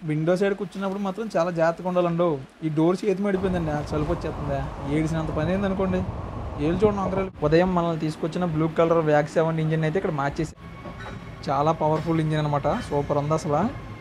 Window side కూర్చున్నప్పుడు మాత్రం చాలా జాగ్రత్తగా ఉండాలండో ఈ డోర్ చేతి మడిపోయిందండి ఆ చలుపు వచ్చేస్తుందా ఏడిసినంత పని అయింది అనుకోండి ఏళ్ళు చూడండి అంకరాలు ఉదయం మనల్ని తీసుకొచ్చిన బ్లూ కలర్ వ్యాక్ సెవెన్ ఇంజిన్ అయితే ఇక్కడ మార్చేసి చాలా పవర్ఫుల్ ఇంజిన్ అనమాట సూపర్ ఉంది అసలు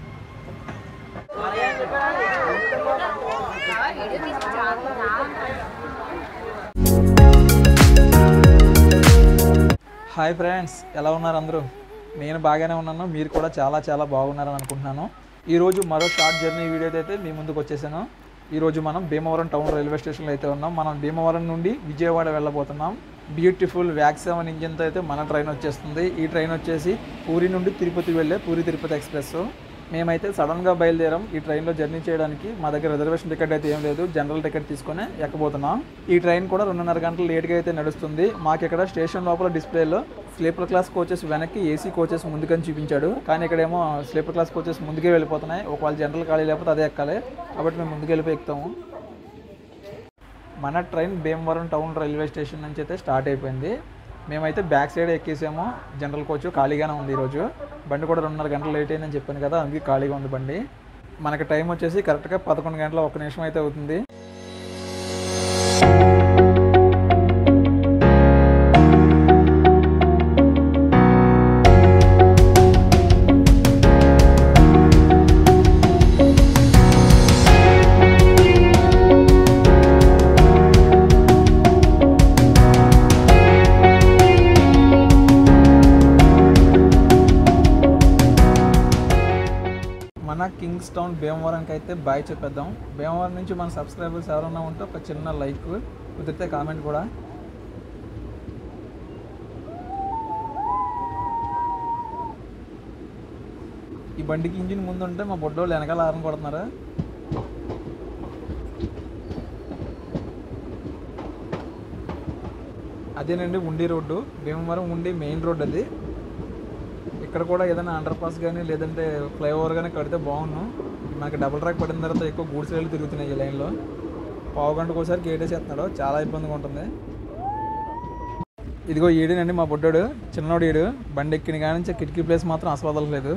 హాయ్ ఫ్రెండ్స్ ఎలా ఉన్నారు అందరూ నేను బాగానే ఉన్నాను మీరు కూడా చాలా చాలా బాగున్నారని అనుకుంటున్నాను ఈరోజు మరో షార్ట్ జర్నీ వీడియో అయితే మీ ముందుకు వచ్చేసాను ఈరోజు మనం భీమవరం టౌన్ రైల్వే స్టేషన్లో అయితే ఉన్నాం మనం భీమవరం నుండి విజయవాడ వెళ్ళబోతున్నాం బ్యూటిఫుల్ వ్యాక్ సెవెన్ ఇంజిన్తో అయితే మన ట్రైన్ వచ్చేస్తుంది ఈ ట్రైన్ వచ్చేసి పూరి నుండి తిరుపతి వెళ్ళే పూరి తిరుపతి ఎక్స్ప్రెస్ మేమైతే సడన్గా బయలుదేరాం ఈ ట్రైన్లో జర్నీ చేయడానికి మా దగ్గర రిజర్వేషన్ టికెట్ అయితే ఏం లేదు జనరల్ టికెట్ తీసుకొని ఎక్కబోతున్నాం ఈ ట్రైన్ కూడా రెండున్నర గంటలు లేట్గా అయితే నడుస్తుంది మాకు ఇక్కడ స్టేషన్ లోపల డిస్ప్లేలో స్లీపర్ క్లాస్ కోచెస్ వెనక్కి ఏసీ కోచెస్ ముందుకని చూపించాడు కానీ ఇక్కడేమో స్లీపర్ క్లాస్ కోచెస్ ముందుకే వెళ్ళిపోతున్నాయి ఒకవేళ జనరల్ ఖాళీ లేకపోతే అదే ఎక్కాలి కాబట్టి మేము ముందుకు వెళ్ళిపోయి ఎక్కుతాము మన train Bhimavaram town railway station నుంచి అయితే స్టార్ట్ అయిపోయింది మేమైతే బ్యాక్ సైడ్ ఎక్కేసాము జనరల్ కోచ్ ఖాళీగానే ఉంది ఈరోజు బండి కూడా రెండున్నర గంటలు లేట్ అయిందని చెప్పాను కదా అందుకే ఖాళీగా ఉంది బండి మనకి టైం వచ్చేసి కరెక్ట్గా పదకొండు గంటల ఒక నిమిషం అయితే అవుతుంది మన కింగ్స్ టౌన్ భీమవరంకి అయితే బాయ్ చెప్పేద్దాం భీమవరం నుంచి మన సబ్స్క్రైబర్స్ ఎవరైనా ఉంటే ఒక చిన్న లైక్ కుదిరితే కామెంట్ కూడా ఈ బండికి ఇంజిన్ ముందు ఉంటే మా బొడ్డోళ్ళు వెనకాల ఆరం కొడుతున్నారా అదేనండి ఉండి రోడ్డు భీమవరం ఉండి మెయిన్ రోడ్ అది ఇక్కడ కూడా ఏదైనా అండర్ పాస్ కానీ లేదంటే ఫ్లైఓవర్ కానీ కడితే బాగున్నాం మనకి డబుల్ ట్రాక్ పడిన తర్వాత ఎక్కువ గూడ్స్ రైలు తిరుగుతున్నాయి ఈ లైన్లో పావు గంటకు ఒకసారి గేటేసేస్తున్నాడు చాలా ఇబ్బందిగా ఉంటుంది ఇదిగో ఈడేనండి మా బుడ్డోడు చిన్నోడు ఈడు బండి ఎక్కిన కాడి నుంచి కిటికీ ప్లేస్ మాత్రం అసలు వదలలేదు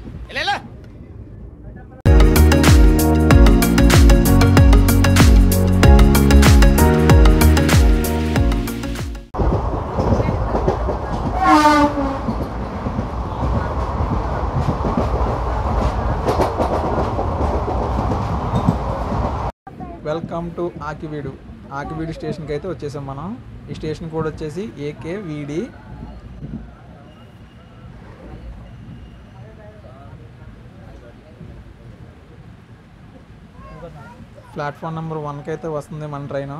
వెల్కమ్ టు ఆకివీడు ఆకివీడు స్టేషన్కి అయితే వచ్చేసాం మనం ఈ స్టేషన్ కోడ్ వచ్చేసి ఏకే వీడి ప్లాట్ఫామ్ నెంబర్ వన్కి అయితే వస్తుంది మన ట్రైన్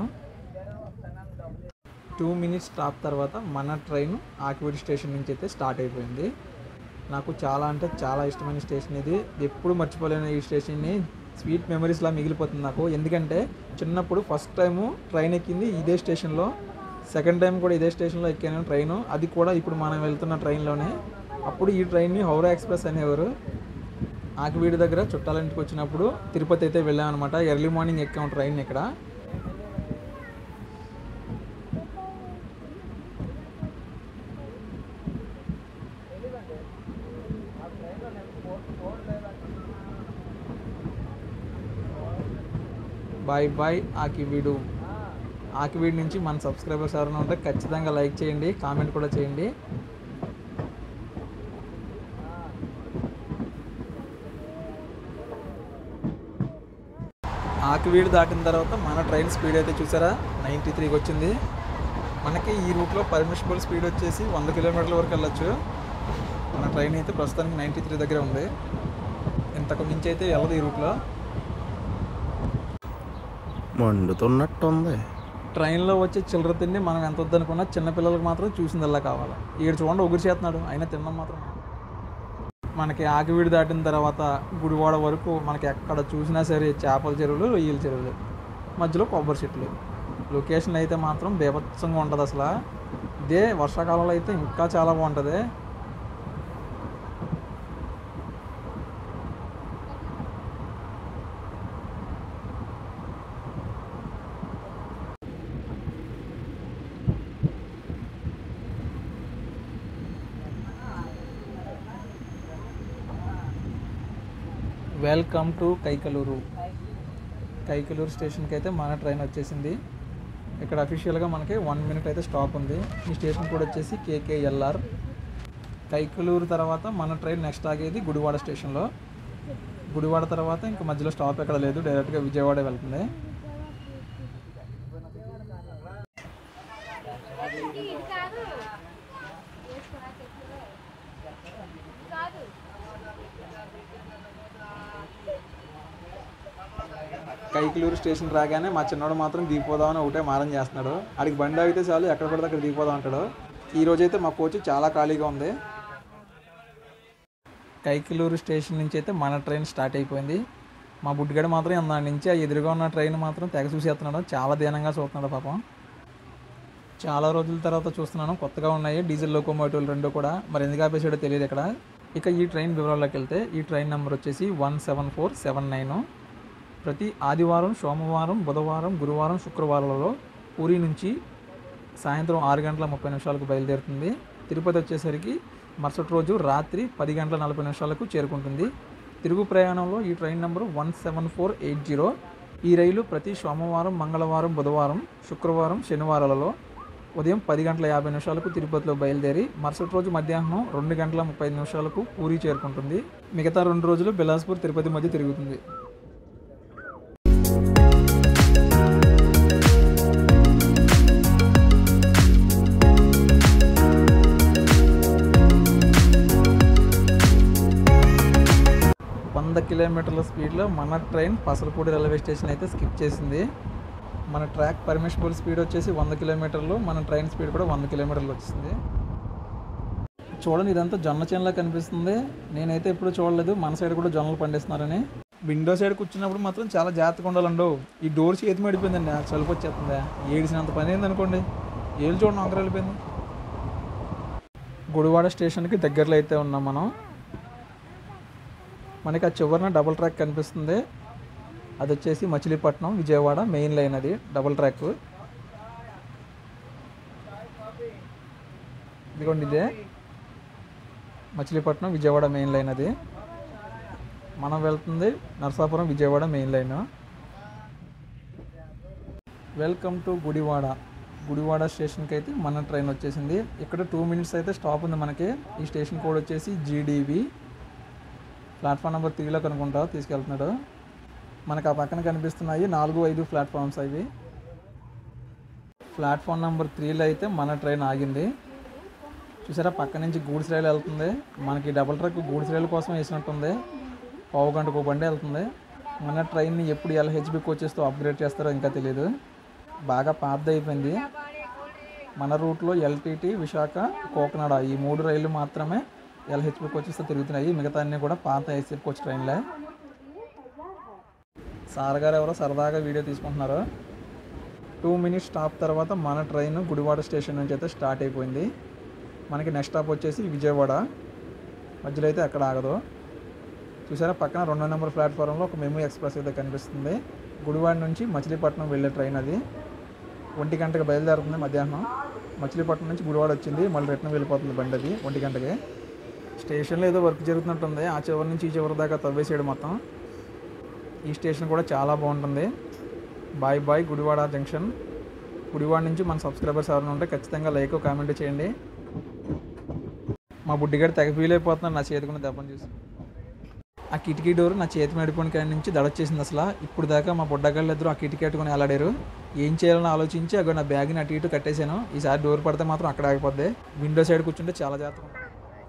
టూ మినిట్స్ స్టాప్ తర్వాత మన ట్రైన్ ఆకివీడు స్టేషన్ నుంచి అయితే స్టార్ట్ అయిపోయింది నాకు చాలా అంటే చాలా ఇష్టమైన స్టేషన్ ఇది ఎప్పుడు మర్చిపోలేను ఈ స్టేషన్ని స్వీట్ మెమరీస్లా మిగిలిపోతుంది నాకు ఎందుకంటే చిన్నప్పుడు ఫస్ట్ టైము ట్రైన్ ఎక్కింది ఇదే స్టేషన్లో సెకండ్ టైం కూడా ఇదే స్టేషన్లో ఎక్కాను ట్రైన్ అది కూడా ఇప్పుడు మనం వెళ్తున్న ట్రైన్లోనే అప్పుడు ఈ ట్రైన్ని హౌరా ఎక్స్ప్రెస్ అనేవారు ఆకివీడి దగ్గర చుట్టాల ఇంటికి వచ్చినప్పుడు తిరుపతి అయితే వెళ్ళామన్నమాట ఎర్లీ మార్నింగ్ ఎక్కాము ట్రైన్ ఇక్కడ బాయ్ బాయ్ ఆకివీడు ఆకివీడు నుంచి మన సబ్స్క్రైబర్స్ ఎవరైనా ఉంటే ఖచ్చితంగా లైక్ చేయండి కామెంట్ కూడా చేయండి ఆకివీడు దాటిన తర్వాత మన ట్రైన్ స్పీడ్ అయితే చూసారా నైంటీ త్రీకి వచ్చింది మనకి ఈ రూట్లో పర్మిషబుల్ స్పీడ్ వచ్చేసి వంద కిలోమీటర్ల వరకు వెళ్ళొచ్చు మన ట్రైన్ అయితే ప్రస్తుతానికి నైంటీ త్రీ దగ్గర ఉంది ఇంతకు మించి అయితే వెళ్ళదు ఈ రూట్లో మండుతున్నట్టుంది ట్రైన్లో వచ్చే చిల్లర తిండి మనం ఎంత వద్దనుకున్నా చిన్నపిల్లలకు మాత్రం చూసిందల్లా కావాలి ఈడు చూడండి ఒగురు చేస్తున్నాడు అయినా తిన్నాం మాత్రం మనకి ఆకివీడి దాటిన తర్వాత గుడివాడ వరకు మనకి ఎక్కడ చూసినా సరే చేపల చెరువులు రొయ్యల చెరువులు మధ్యలో కొబ్బరి చెట్లు లొకేషన్ అయితే మాత్రం బీభత్సంగా ఉంటుంది అసలు ఇదే వర్షాకాలంలో అయితే ఇంకా చాలా బాగుంటుంది వెల్కమ్ టు కైకలూరు కైకలూరు స్టేషన్కి అయితే మన ట్రైన్ వచ్చేసింది ఇక్కడ అఫీషియల్గా మనకి వన్ మినిట్ అయితే స్టాప్ ఉంది ఈ స్టేషన్ కూడా వచ్చేసి కేకేఎల్ఆర్ కైకలూరు తర్వాత మన ట్రైన్ నెక్స్ట్ ఆగేది గుడివాడ స్టేషన్లో గుడివాడ తర్వాత ఇంకా మధ్యలో స్టాప్ ఎక్కడ లేదు డైరెక్ట్గా విజయవాడ వెళ్తుంది కైకిలూరు స్టేషన్ రాగానే మా చిన్నోడు మాత్రం దిగిపోదామని ఒకటే మారం చేస్తున్నాడు ఆడికి బండి ఆగితే చాలు ఎక్కడ పడితే అక్కడ దిగిపోదాం అంటాడు ఈ రోజైతే మా కోచ్ చాలా ఖాళీగా ఉంది కైకిలూరు స్టేషన్ నుంచి అయితే మన ట్రైన్ స్టార్ట్ అయిపోయింది మా బుడ్డిగడ మాత్రం ఇందాడి నుంచి ఆ ఎదురుగా ఉన్న ట్రైన్ మాత్రం తెగ చూసేస్తున్నాడు చాలా దీనంగా చూస్తున్నాడు పాపం చాలా రోజుల తర్వాత చూస్తున్నాను కొత్తగా ఉన్నాయి డీజిల్ లోకోమోటివ్లు రెండు కూడా మరి ఎందుకు ఆపేసాడో తెలియదు ఇక్కడ ఇక ఈ ట్రైన్ వివరాల్లోకి వెళ్తే ఈ ట్రైన్ నెంబర్ వచ్చేసి one seven four seven nine ప్రతి ఆదివారం సోమవారం బుధవారం గురువారం శుక్రవారాలలో పూరి నుంచి సాయంత్రం ఆరు గంటల ముప్పై నిమిషాలకు బయలుదేరుతుంది తిరుపతి వచ్చేసరికి మరుసటి రోజు రాత్రి పది గంటల నలభై నిమిషాలకు చేరుకుంటుంది తిరుగు ప్రయాణంలో ఈ train number one seven four eight zero ఈ రైలు ప్రతి సోమవారం మంగళవారం బుధవారం శుక్రవారం శనివారాలలో ఉదయం పది గంటల యాభై నిమిషాలకు తిరుపతిలో బయలుదేరి మరుసటి రోజు మధ్యాహ్నం రెండు గంటల ముప్పై నిమిషాలకు పూరి చేరుకుంటుంది మిగతా రెండు రోజులు బిలాస్పూర్ తిరుపతి మధ్య తిరుగుతుంది వంద కిలోమీటర్ల స్పీడ్లో మన ట్రైన్ పసలపూడి రైల్వే స్టేషన్ అయితే స్కిప్ చేసింది మన ట్రాక్ పర్మిషబుల్ స్పీడ్ వచ్చేసి వంద కిలోమీటర్లు మన ట్రైన్ స్పీడ్ కూడా వంద కిలోమీటర్లు వచ్చింది చూడండి ఇదంతా జొన్న చేనులా కనిపిస్తుంది నేనైతే ఎప్పుడు చూడలేదు మన సైడ్ కూడా జొన్నలు పండిస్తున్నారని విండో సైడ్ కూర్చున్నప్పుడు మాత్రం చాలా జాగ్రత్తగా ఉండాలండు ఈ డోర్ చేతి మడిపోయిందండి నాకు చలుపు వచ్చేస్తుందా ఏడిసినంత పని అయింది అనుకోండి ఏళ్ళు చూడండి వంకర వెళ్ళిపోయింది గుడివాడ స్టేషన్కి దగ్గరలో అయితే ఉన్నాం మనం మనకి ఆ చివరిన డబుల్ ట్రాక్ కనిపిస్తుంది అది వచ్చేసి మచిలీపట్నం విజయవాడ మెయిన్ లైన్ అది డబుల్ ట్రాక్ ఇదిగోండి ఇదే మచిలీపట్నం విజయవాడ మెయిన్ లైన్ అది మనం వెళ్తుంది Narasapuram Vijayawada main line welcome to Gudivada Gudivada స్టేషన్కి అయితే మన ట్రైన్ వచ్చేసింది ఇక్కడ టూ మినిట్స్ అయితే స్టాప్ ఉంది మనకి ఈ స్టేషన్ కోడ్ వచ్చేసి జీడీవి ప్లాట్ఫామ్ నెంబర్ త్రీలో కనుక్కుంటా తీసుకెళ్తున్నాడు మనకు ఆ పక్కన కనిపిస్తున్నాయి నాలుగు ఐదు ప్లాట్ఫామ్స్ అవి ప్లాట్ఫామ్ నెంబర్ త్రీలో అయితే మన ట్రైన్ ఆగింది చూసారా పక్క నుంచి గూడ్స్ రైలు వెళ్తుంది మనకి డబుల్ ట్రక్ గూడ్స్ రైలు కోసం వేసినట్టుంది పావు గంటకు ఒక బండి వెళ్తుంది మన ట్రైన్ని ఎప్పుడు ఎల్హెచ్బి కోచెస్తో అప్గ్రేడ్ చేస్తారో ఇంకా తెలియదు బాగా పాత అయిపోయింది మన రూట్లో ఎల్టీటీ విశాఖ కోకనాడ ఈ మూడు రైళ్లు మాత్రమే ఎల్హెచ్బి కోచెస్తో తిరుగుతున్నాయి మిగతా అన్నీ కూడా పాత ఐసీఎఫ్ కోచ్ ట్రైన్లే సార్ గారు ఎవరో సరదాగా వీడియో తీసుకుంటున్నారు టూ మినిట్స్ స్టాప్ తర్వాత మన ట్రైన్ గుడివాడ స్టేషన్ నుంచి అయితే స్టార్ట్ అయిపోయింది మనకి నెక్స్ట్ స్టాప్ వచ్చేసి విజయవాడ మధ్యలో అయితే ఎక్కడ ఆగదు చూసారా పక్కన రెండో నెంబర్ ప్లాట్ఫారంలో ఒక మెమూ ఎక్స్ప్రెస్ అయితే కనిపిస్తుంది గుడివాడ నుంచి మచిలీపట్నం వెళ్ళే ట్రైన్ అది ఒంటి గంటకి బయలుదేరుతుంది మధ్యాహ్నం మచిలీపట్నం నుంచి గుడివాడ వచ్చింది మళ్ళీ రిటర్న్ వెళ్ళిపోతుంది బండి అది ఒంటి గంటకి స్టేషన్లో ఏదో వర్క్ జరుగుతున్నట్టుంది ఆ చివరి నుంచి ఈ చివరి దాకా తవ్వేసాడు మొత్తం ఈ స్టేషన్ కూడా చాలా బాగుంటుంది bye bye Gudivada junction Gudivada నుంచి మన సబ్స్క్రైబర్స్ ఎవరైనా ఉంటే ఖచ్చితంగా లైక్ కామెంట్ చేయండి మా బుడ్డిగాడు తెగ ఫీల్ అయిపోతున్నాడు నా చేతికున్న దెబ్బను చూసి ఆ కిటికీ డోర్ నా చేతి మెడిపోయిన కాడి నుంచి దడొచ్చేసింది అసలు ఇప్పుడు దాకా మా బుడ్డగాళ్ళు ఇద్దరు ఆ కిటికీ కట్టుకొని అలాడారు ఏం చేయాలని ఆలోచించి అక్కడ నా బ్యాగ్ని అటు ఇటు కట్టేశాను ఈసారి డోర్ పడితే మాత్రం అక్కడ ఆగిపోద్ది విండో సైడ్ కూర్చుంటే చాలా జాగ్రత్తగా ఉంటుంది.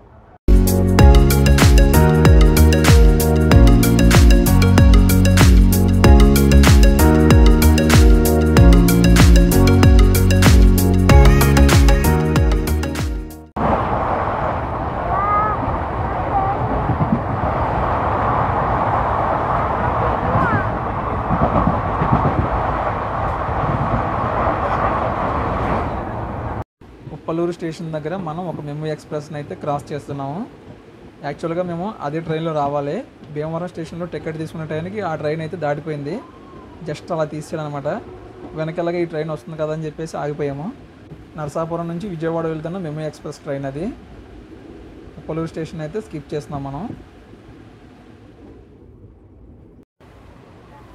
ఉప్పలూరు స్టేషన్ దగ్గర మనం ఒక మెమూ ఎక్స్ప్రెస్ని అయితే క్రాస్ చేస్తున్నాము యాక్చువల్గా మేము అదే ట్రైన్లో రావాలి భీమవరం స్టేషన్లో టికెట్ తీసుకునే టైంకి ఆ ట్రైన్ అయితే దాటిపోయింది జస్ట్ అలా తీసాడు అనమాట వెనకాలగా ఈ ట్రైన్ వస్తుంది కదా అని చెప్పేసి ఆగిపోయాము నరసాపురం నుంచి విజయవాడ వెళ్తున్న మెమూ ఎక్స్ప్రెస్ ట్రైన్ అది ఉప్పలూరు స్టేషన్ అయితే స్కిప్ చేస్తున్నాం మనం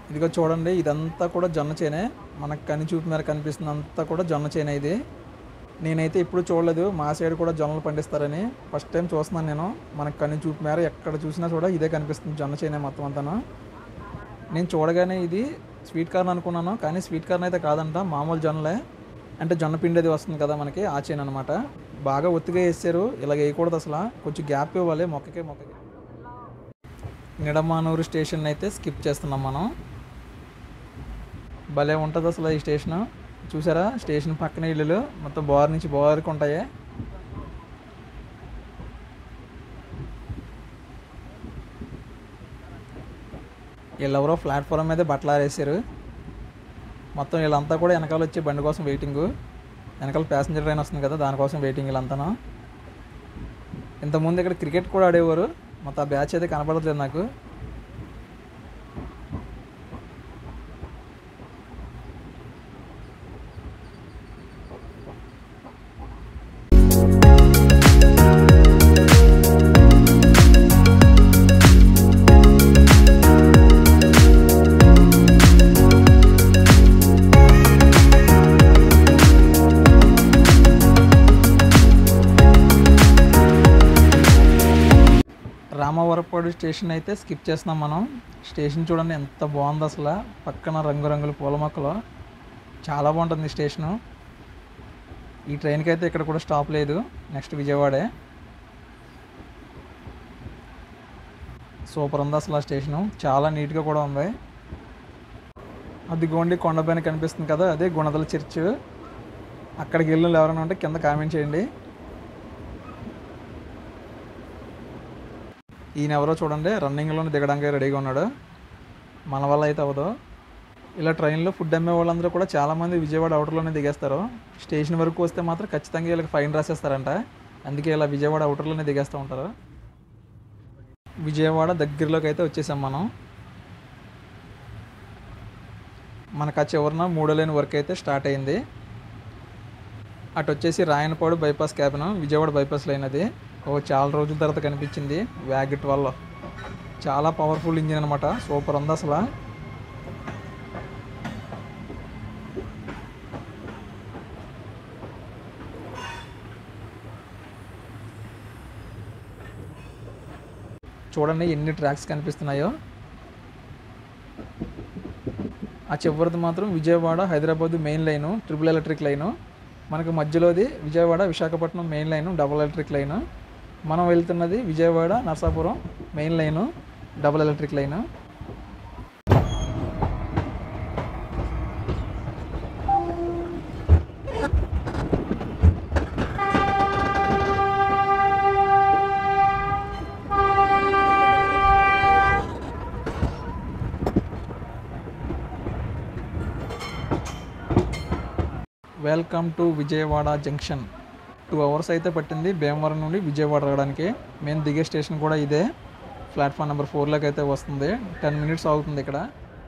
ఇదిగో చూడండి ఇదంతా కూడా జొన్న చేనే మనకు కని చూపు మేర కనిపిస్తుంది అంతా కూడా జొన్న చేనే ఇది నేనైతే ఇప్పుడు చూడలేదు మా సైడ్ కూడా జొన్నలు పండిస్తారని ఫస్ట్ టైం చూస్తున్నాను నేను మనకు కని చూపు మేర ఎక్కడ చూసినా కూడా ఇదే కనిపిస్తుంది జొన్న చేనే మొత్తం అంతాను నేను చూడగానే ఇది స్వీట్ కార్న్ అనుకున్నాను కానీ స్వీట్ కార్న్ అయితే కాదంట మామూలు జొన్నలే అంటే జొన్న పిండి అది వస్తుంది కదా మనకి ఆ చేను అనమాట బాగా ఒత్తిగా వేసారు ఇలా వేయకూడదు అసలు కొంచెం గ్యాప్ ఇవ్వాలి మొక్కకే మొక్కకి నిడమానూరు స్టేషన్ అయితే స్కిప్ చేస్తున్నాం మనం భలే ఉంటుంది అసలు ఈ స్టేషన్ చూసారా స్టేషన్ పక్కన ఇల్లులు మొత్తం బోర్ నుంచి బోర్కి ఉంటాయి వీళ్ళెవరో ప్లాట్ఫామ్ మీద బట్టలు ఆరేసారు మొత్తం వీళ్ళంతా కూడా వెనకాల వచ్చి బండి కోసం వెయిటింగ్ వెనకాల ప్యాసింజర్ ట్రైన్ వస్తుంది కదా దానికోసం వెయిటింగ్ వీళ్ళంతాను ఇంతకుముందు ఇక్కడ క్రికెట్ కూడా ఆడేవారు మొత్తం ఆ బ్యాచ్ అయితే కనపడట్లేదు నాకు రామవరపాడు స్టేషన్ అయితే స్కిప్ చేస్తున్నాం మనం స్టేషన్ చూడండి ఎంత బాగుంది అసలు పక్కన రంగురంగుల పూల మొక్కలు చాలా బాగుంటుంది ఈ స్టేషను ఈ ట్రైన్కి అయితే ఇక్కడ కూడా స్టాప్ లేదు నెక్స్ట్ విజయవాడే సూపర్ ఉంది అసలు ఆ స్టేషను చాలా నీట్గా కూడా ఉంది అదిగోండి కొండపైన కనిపిస్తుంది కదా అదే గుణదల చర్చ్ అక్కడికి వెళ్ళిన వాళ్ళు ఎవరైనా ఉంటే కింద కామెంట్ చేయండి ఈయన ఎవరో చూడండి రన్నింగ్లోనే దిగడానికి రెడీగా ఉన్నాడు మన వల్ల అయితే అవ్వదు ఇలా ట్రైన్లో ఫుడ్ అమ్మే వాళ్ళందరూ కూడా చాలామంది విజయవాడ అవుటర్లోనే దిగేస్తారు స్టేషన్ వరకు వస్తే మాత్రం ఖచ్చితంగా వీళ్ళకి ఫైన్ రాసేస్తారంట అందుకే ఇలా విజయవాడ అవుటర్లోనే దిగేస్తూ ఉంటారు విజయవాడ దగ్గరలోకి అయితే వచ్చేసాం మనం మనకు ఆ చివరన మూడో లేని వర్క్ అయితే స్టార్ట్ అయింది అటు వచ్చేసి Rayanapadu bypass cabin Vijayawada bypass line అది ఓ చాలా రోజుల తర్వాత కనిపించింది వ్యాగిట్ వల్ల చాలా పవర్ఫుల్ ఇంజిన్ అనమాట సూపర్ ఉంది అసలు చూడండి ఎన్ని ట్రాక్స్ కనిపిస్తున్నాయో ఆ చివరిది మాత్రం Vijayawada Hyderabad main line triple electric line మనకు మధ్యలోది Vijayawada Visakhapatnam main line double electric line మనం వెళ్తున్నది Vijayawada Narsapuram main line double electric line welcome to Vijayawada junction two hours అయితే పట్టింది భీమవరం నుండి విజయవాడ రావడానికి మేము దిగే స్టేషన్ కూడా ఇదే ప్లాట్ఫామ్ నెంబర్ ఫోర్లోకి అయితే వస్తుంది టెన్ మినిట్స్ అవుతుంది ఇక్కడ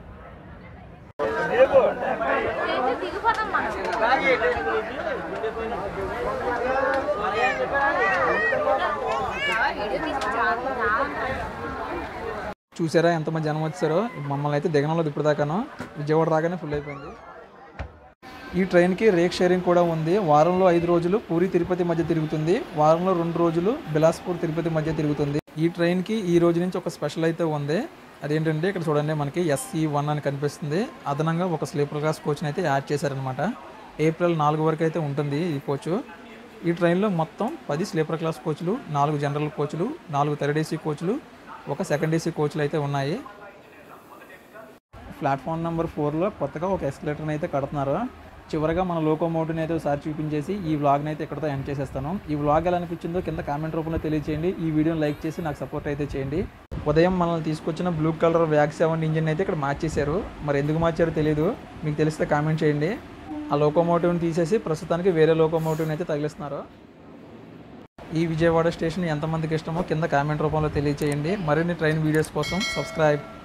చూసారా ఎంతమంది జనం వచ్చారో మమ్మల్ని అయితే దిగనంలో ఇప్పుడు దాకాను విజయవాడ రాగానే ఫుల్ అయిపోయింది ఈ ట్రైన్కి రేక్ షేరింగ్ కూడా ఉంది వారంలో ఐదు రోజులు పూరి తిరుపతి మధ్య తిరుగుతుంది వారంలో రెండు రోజులు బిలాస్పూర్ తిరుపతి మధ్య తిరుగుతుంది ఈ ట్రైన్కి ఈ రోజు నుంచి ఒక స్పెషల్ అయితే ఉంది అదేంటంటే ఇక్కడ చూడండి మనకి ఎస్సీ వన్ అని కనిపిస్తుంది అదనంగా ఒక స్లీపర్ క్లాస్ కోచ్ని అయితే యాడ్ చేశారనమాట ఏప్రిల్ నాలుగు వరకు అయితే ఉంటుంది ఈ కోచ్ ఈ ట్రైన్లో మొత్తం పది స్లీపర్ క్లాస్ కోచ్లు నాలుగు జనరల్ కోచ్లు నాలుగు థర్డ్ ఏసీ కోచ్లు ఒక సెకండ్ ఏసీ కోచ్లు అయితే ఉన్నాయి ప్లాట్ఫామ్ నెంబర్ ఫోర్లో కొత్తగా ఒక ఎస్కలేటర్ని అయితే కడుతున్నారు చివరగా మన లోకోమోటివ్ని అయితే ఒకసారి చూపించేసి ఈ వ్లాగ్ని అయితే ఇక్కడతో ఎండ్ చేసేస్తాను ఈ వ్లాగ్ ఎలా అనిపించిందో కింద కామెంట్ రూపంలో తెలియచేయండి ఈ వీడియోని లైక్ చేసి నాకు సపోర్ట్ అయితే చేయండి ఉదయం మనల్ని తీసుకొచ్చిన బ్లూ కలర్ వ్యాక్ సెవెన్ ఇంజిన్ అయితే ఇక్కడ మార్చేశారు మరి ఎందుకు మార్చారో తెలియదు మీకు తెలిస్తే కామెంట్ చేయండి ఆ లోకోమోటివ్ని తీసేసి ప్రస్తుతానికి వేరే లోకోమోటివ్ని అయితే తగిలిస్తున్నారు ఈ విజయవాడ స్టేషన్ ఎంతమందికి ఇష్టమో కింద కామెంట్ రూపంలో తెలియచేయండి మరిన్ని ట్రైన్ వీడియోస్ కోసం సబ్స్క్రైబ్